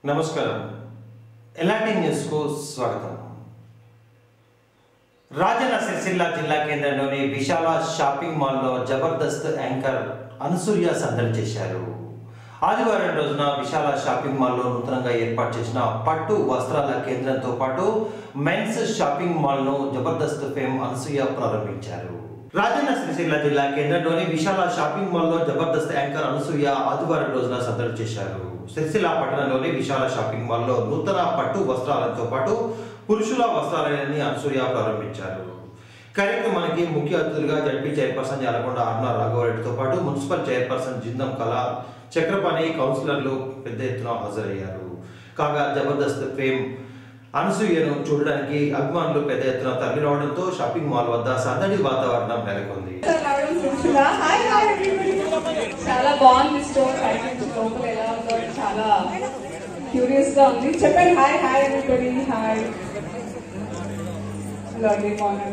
నమస్కారం ఎలాంటి న్యూస్కు స్వాగతం రాజన్న సిరిసిల్ల జిల్లా కేంద్రంలోని విశాల షాపింగ్ మాల్లో జబర్దస్త్ యాంకర్ అనసూయ సందడి చేశారు ఆదివారం రోజున విశాల షాపింగ్ మాల్లో నూతనంగా ఏర్పాటు చేసిన పట్టు వస్త్రాల కేంద్రంతో పాటు మెన్స్ షాపింగ్ మాల్ను జబర్దస్త్ ఫేమ్ అనసూయ ప్రారంభించారు రాజన్న సిరిసిల్ల జిల్లా కేంద్రంలోని విశాల షాపింగ్ మాల్లో జబర్దస్త్ యాంకర్ అనసూయ ఆదివారం రోజున సందడి చేశారు సిరిసిల్ల పట్టణంలోని విశాల షాపింగ్ మాల్లో నూతన పట్టు వస్త్రాలతో పాటు పురుషుల వస్త్రాలయాన్ని అనసూయ ప్రారంభించారు కార్యక్రమానికి ముఖ్య అతిథులుగా జడ్పీ చైర్పర్సన్ యాలకొండ అరుణ రాఘవరెడ్డితో పాటు మున్సిపల్ చైర్పర్సన్ జిందం కళ చక్రపాణి కౌన్సిలర్లు పెద్ద ఎత్తున హాజరయ్యారు కాగా జబర్దస్త్ ఫేమ్ అనసూయను చూడడానికి అభిమానులు పెద్ద ఎత్తున తరలి రావడంతో షాపింగ్ మాల్ వద్ద సందడి వాతావరణం నెలకొంది రావడం చూసుకున్నా హాయ్ హాయ్ everybody. చాలా బాగుంది స్టోర్ బయట నుంచి లోపల ఎలా ఉందో చాలా క్యూరియస్ గా ఉంది చెప్పండి హాయ్ హాయ్ ఎవ్రీబడి హాయ్ అలాగే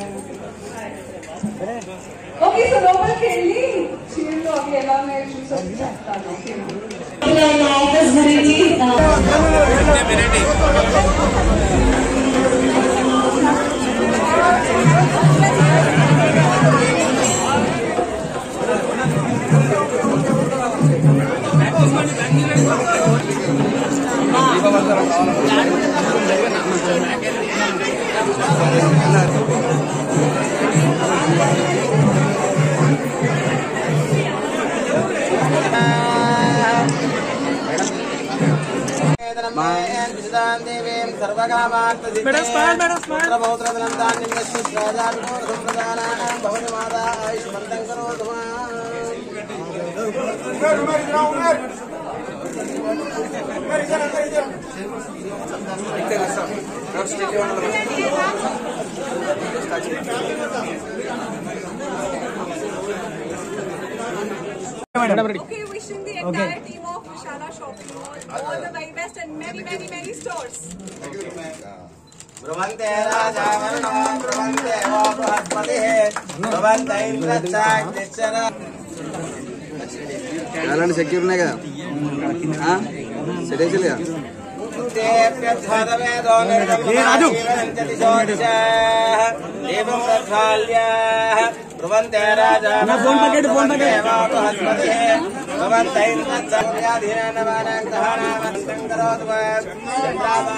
ఓకే సో లోపలికి వెళ్ళి చీరలు అవి ఎలా ఉన్నాయో చూసి చెప్తాను ఓకే ఆఫీస్ గురించి Okay, wishing the entire team of Vishala Shopping Mall all the very best and many, many, many stores. ब्रुवन्ते राजावरणो ब्रुवन्ते वो बृहस्पतिः ब्रुवन्त इन्द्रश्चाग्निश्चर అలాంటి సెక్యూర్ ఉన్నాయి కదా సెట్ వేసిలేదా तेऽप्यध्वतवेदो निर्गमनाजीवनञ्चति ज्योतिषाः एवं तद्भाल्याः ब्रुवन्ते राजावरणो ब्रुवन्ते वो बृहस्पतिः ब्रुवन्त इन्द्रश्चाग्न्याधीनानवानान्तहानामस्तं करोतु वा चन्द्रावा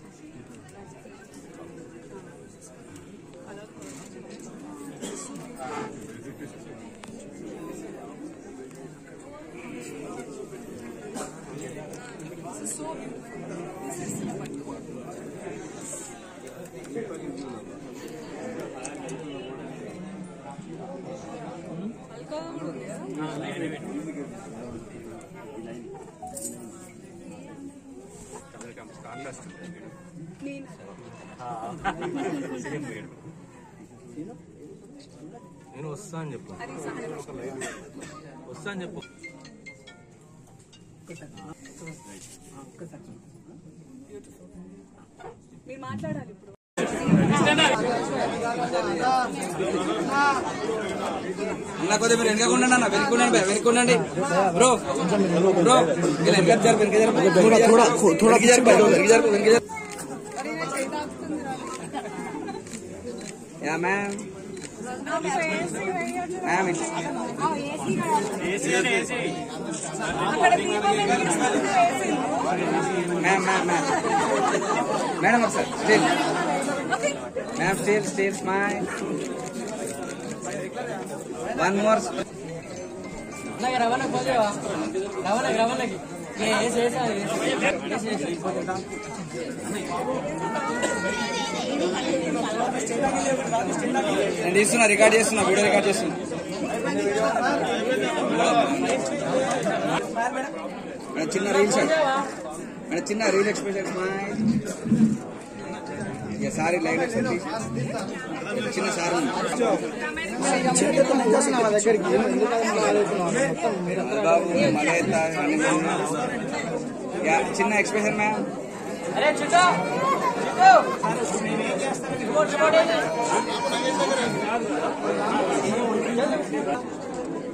నేను వస్తా అని చెప్పు వస్తా అని చెప్పు మీరు మాట్లాడాలి ఇప్పుడు అన్న కొద్దిగా మీరు వెనక ఉండండి అన్న వెనక ఉండండి భయ్యా, వెనక ఉండండి బ్రో బ్రో ఇలా వెనక జరుపు వెనక జరుపు వెనక జరుపు వెనక జరుపు వెనక జరుపు యా మ్యామ్ మ్యామ్ అక్కడ దీపం వెలిగిస్తుంది వేసి. మ్యామ్ మ్యామ్ మ్యామ్ మేడం ఒకసారి still ma'am still still smile one more నేను తీస్తున్నా రికార్డ్ చేస్తున్నా వీడియో రికార్డ్ చేస్తున్నా మేడం చిన్న రీల్ షాట్ మేడం చిన్న రీల్ ఎక్స్ప్రెషన్ స్మైల్ ఇక సారీ లైన్ వచ్చి చిన్న సార్ బాబు మళ్ళీ యా, చిన్న ఎక్స్ప్రెషన్ మ్యామ్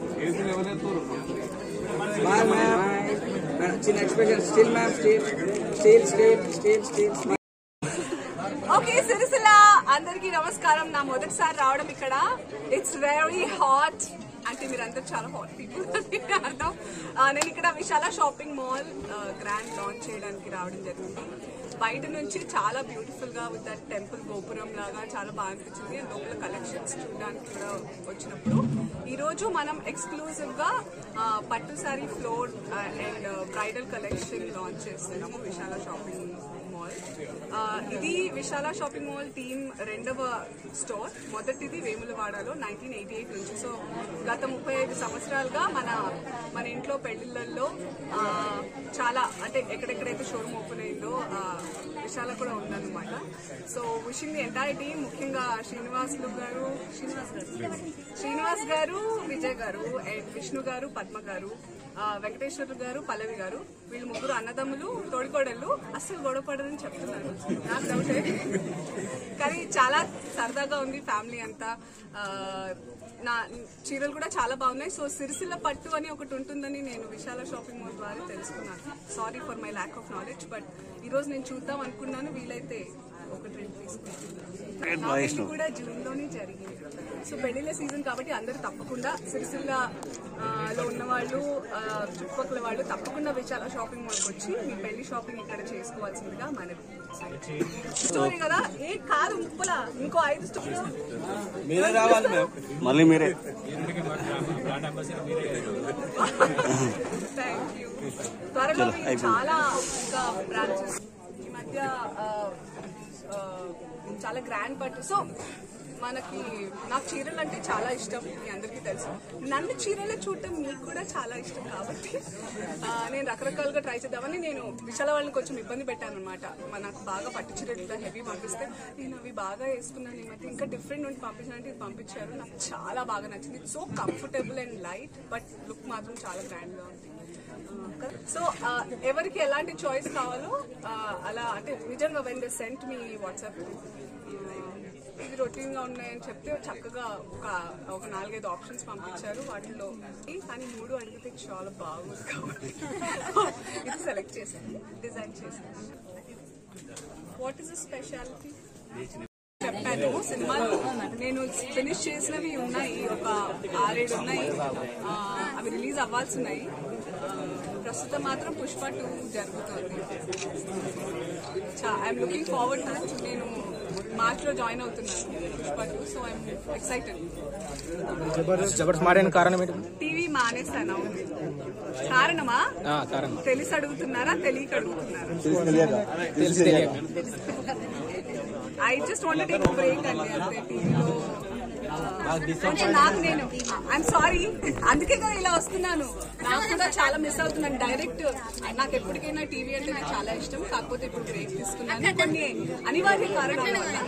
మ్యామ్ మ్యామ్ చిన్న expression still ma'am still still still still still okay Sircilla అందరికి నమస్కారం నా మొదటిసారి రావడం ఇక్కడ ఇట్స్ వెరీ హాట్ అంటే మీరందరూ చాలా హాట్ పీపుల్ అర్థం ఆ, నేను ఇక్కడ Vishala shopping mall grand launch చేయడానికి రావడం జరిగింది బయట నుంచి చాలా బ్యూటిఫుల్ గా విత్ దట్ టెంపుల్ గోపురం లాగా చాలా బాగా అనిపించింది లోపల కలెక్షన్స్ చూడడానికి కూడా వచ్చినప్పుడు ఈ రోజు మనం ఎక్స్క్లూజివ్ గా ఆ, పట్టు sari floor and bridal collection launch చేస్తున్నాము విశాల షాపింగ్ మాల్ ఆ, ఇది విశాల షాపింగ్ మాల్ టీమ్ రెండవ స్టోర్ మొదటిది వేములవాడలో నైన్టీన్ ఎయిటీ ఎయిట్ నుంచి సో గత ముప్పై ఐదు సంవత్సరాలుగా మన మన ఇంట్లో పెళ్లిళ్ళల్లో ఆ, చాలా అంటే ఎక్కడెక్కడైతే షోరూమ్ ఓపెన్ అయిందో ఆ, విశాల కూడా ఉందన్నమాట so wishing the entire team ముఖ్యంగా శ్రీనివాసులు గారు శ్రీనివాస్ గారు శ్రీనివాస్ గారు విజయ్ గారు అండ్ విష్ణు గారు పద్మ గారు ఆ, వెంకటేశ్వర్లు గారు పల్లవి గారు వీళ్ళు ముగ్గురు అన్నదమ్ములు తోడికోడళ్ళు అస్సలు గొడవ పడరని చెప్తున్నారు నాకు డౌటే కానీ చాలా సరదాగా ఉంది ఫ్యామిలీ అంతా ఆ, నా చీరలు కూడా చాలా బాగున్నాయి సో సిరిసిల్ల పట్టు అని ఒకటి ఉంటుందని నేను విశాల షాపింగ్ మాల్ ద్వారా తెలుసుకున్నాను sorry for my lack of knowledge but ఈ రోజు నేను చూద్దాం అనుకున్నాను వీలైతే ఒకటి రెండు తీసుకుంటున్నాను నా పెళ్లి కూడా జూన్ లోనే జరిగింది సో పెళ్లిళ్ళ సీజన్ కాబట్టి అందరూ తప్పకుండా సిరిసిల్ల ఆ, లో ఉన్న వాళ్ళు ఆ, చుట్టుపక్కల వాళ్ళు తప్పకుండా విశాల షాపింగ్ మాల్కి వచ్చి మీ పెళ్లి షాపింగ్ ఇక్కడ చేసుకోవాల్సిందిగా మనవి స్టోరీ కదా ఏ కాదు ముప్పల ఇంకో ఐదు స్టోరీ మీరే రావాలి మేము మళ్ళీ మీరే థ్యాంక్ యూ త్వరలో మీకు చాలా ఇంకా బ్రాంచెస్ ఈ మధ్య ఆ, ఆ, చాలా గ్రాండ్ పట్టు సో మనకి నాకు చీరలు అంటే చాలా ఇష్టం మీ అందరికీ తెలుసు నన్ను చీరలు చూడటం మీకు కూడా చాలా ఇష్టం కాబట్టి ఆ, నేను రకరకాలుగా ట్రై చేద్దామని నేను విశాల వాళ్ళని కొంచెం ఇబ్బంది పెట్టాను అనమాట నాకు బాగా పట్టు చీరలు ఇట్లా హెవీ పంపిస్తే నేను అవి బాగా వేసుకున్నాను ఈ మధ్య ఇంకా డిఫరెంట్ నుండి పంపించాలంటే ఇది పంపించారు నాకు చాలా బాగా నచ్చింది so comfortable and light but look మాత్రం చాలా గ్రాండ్ గా ఉంది సో ఎవరికి ఎలాంటి చాయిస్ కావాలో ఆ, అలా అంటే నిజంగా when they sent me WhatsApp ఇది రొటీన్ గా ఉన్నాయని చెప్తే చక్కగా ఒక ఒక నాలుగైదు ఆప్షన్స్ పంపించారు వాటిలో ఈ కానీ మూడు అడిగితే చాలా బాగుంది కాబట్టి ఇది సెలెక్ట్ చేశాను డిజైన్ చేశాను వాట్ ఈస్ ద స్పెషాలిటీ చెప్పాను సినిమాలు నేను ఫినిష్ చేసినవి ఉన్నాయి ఒక ఆరేడు ఉన్నాయి ఆ, అవి రిలీజ్ అవ్వాల్సి ఉన్నాయి ఆ, ప్రస్తుతం మాత్రం పుష్ప టూ జరుగుతుంది ఐఎమ్ లుకింగ్ ఫార్వర్డ్ నేను మార్చ్ లో జాయిన్ అవుతున్నాను Pushpa two so I'm excited Jabardasth మారిన కారణం ఏంటి టీవీ మానేస్తాను అవును. కారణమా ఆ, కారణం తెలిసి అడుగుతున్నారా తెలియక అడుగుతున్నారా తెలిసి తెలియక I just want take break అండి అంతే టీవీలో అంటే నాకు నేను ఐఎమ్ సారీ అందుకే కదా ఇలా వస్తున్నాను నాకు కూడా చాలా మిస్ అవుతున్నాను డైరెక్ట్ నాకు ఎప్పటికైనా టీవీ అంటే నాకు చాలా ఇష్టం కాకపోతే ఇప్పుడు బ్రేక్ తీసుకున్నాను కొన్ని అనివార్య కారణాల వల్ల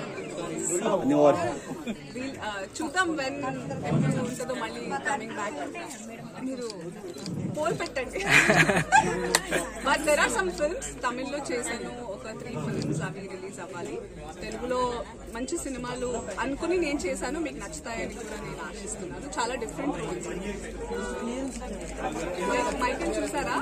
వీల్- ఆ, చూద్దాం వెన్ ఎప్పుడు ఉంటుందో మళ్ళీ కమింగ్ బ్యాక్ మీరు పోల్ పెట్టండి but there are some films తమిళ్లో చేశాను ఒక త్రీ ఫిల్మ్స్ అవి రిలీజ్ అవ్వాలి తెలుగులో మంచి సినిమాలు అనుకుని నేను చేశాను మీకు నచ్చుతాయని కూడా నేను ఆశిస్తున్నాను చాలా డిఫరెంట్ రోల్స్ మైకిల్ చూసారా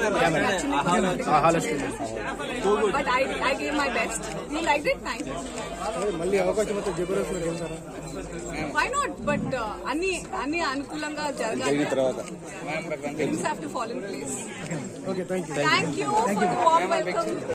but I I gave my best you like it thank you మళ్ళీ అవకాశం వస్తే జబర్దస్త్ లో గెలుస్తారా వై నాట్ బట్ అన్ని అన్ని అనుకూలంగా జరగాలి things have to follow in place okay thank you thank you for the warm welcome